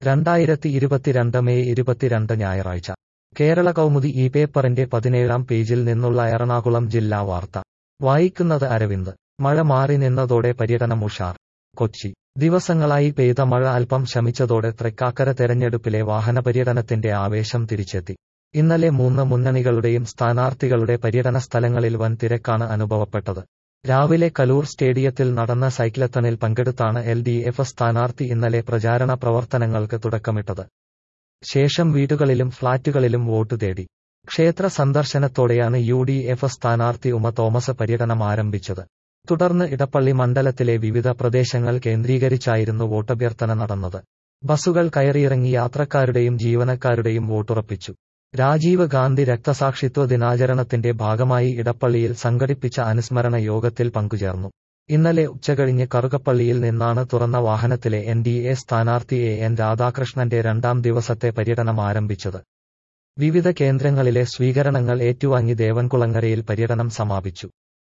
രണ്ടായിരത്തി ഇരുപത്തിരണ്ട് മെയ് ഇരുപത്തിരണ്ട് ഞായറാഴ്ച കേരള കൗമുദി ഈ പേപ്പറിന്റെ പതിനേഴാം പേജിൽ നിന്നുള്ള എറണാകുളം ജില്ലാ വാർത്ത വായിക്കുന്നത് അരവിന്ദ് മഴ മാറി നിന്നതോടെ പര്യടനം ഉഷാർ കൊച്ചി ദിവസങ്ങളായി പെയ്ത മഴ അല്പം ശമിച്ചതോടെ തൃക്കാക്കര തെരഞ്ഞെടുപ്പിലെ വാഹനപര്യടനത്തിന്റെ ആവേശം തിരിച്ചെത്തി ഇന്നലെ മൂന്ന് മുന്നണികളുടെയും സ്ഥാനാർത്ഥികളുടെ പര്യടന സ്ഥലങ്ങളിൽ വൻ തിരക്കാണ് അനുഭവപ്പെട്ടത് രാവിലെ കലൂർ സ്റ്റേഡിയത്തിൽ നടന്ന സൈക്ലത്തണിൽ പങ്കെടുത്താണ് എൽ ഡി എഫ് സ്ഥാനാർത്ഥി ഇന്നലെ പ്രചാരണ പ്രവർത്തനങ്ങൾക്ക് തുടക്കമിട്ടത് ശേഷം വീടുകളിലും ഫ്ളാറ്റുകളിലും വോട്ട് തേടി ക്ഷേത്ര സന്ദർശനത്തോടെയാണ് യു ഡി എഫ് സ്ഥാനാർത്ഥി ഉമ തോമസ് പര്യടനം ആരംഭിച്ചത് തുടർന്ന് ഇടപ്പള്ളി മണ്ഡലത്തിലെ വിവിധ പ്രദേശങ്ങൾ കേന്ദ്രീകരിച്ചായിരുന്നു വോട്ടഭ്യർത്ഥന നടന്നത് ബസുകൾ കയറിയിറങ്ങി യാത്രക്കാരുടെയും ജീവനക്കാരുടെയും വോട്ടുറപ്പിച്ചു രാജീവ് ഗാന്ധി രക്തസാക്ഷിത്വ ദിനാചരണത്തിന്റെ ഭാഗമായി ഇടപ്പള്ളിയിൽ സംഘടിപ്പിച്ച അനുസ്മരണ യോഗത്തിൽ പങ്കുചേർന്നു ഇന്നലെ ഉച്ചകഴിഞ്ഞ് കറുകപ്പള്ളിയിൽ നിന്നാണ് തുറന്ന വാഹനത്തിലെ എൻ ഡി എ സ്ഥാനാർത്ഥി എ എൻ രാധാകൃഷ്ണന്റെ രണ്ടാം ദിവസത്തെ പര്യടനം ആരംഭിച്ചത് വിവിധ കേന്ദ്രങ്ങളിലെ സ്വീകരണങ്ങൾ ഏറ്റുവാങ്ങി ദേവൻകുളങ്ങരയിൽ പര്യടനം സമാപിച്ചു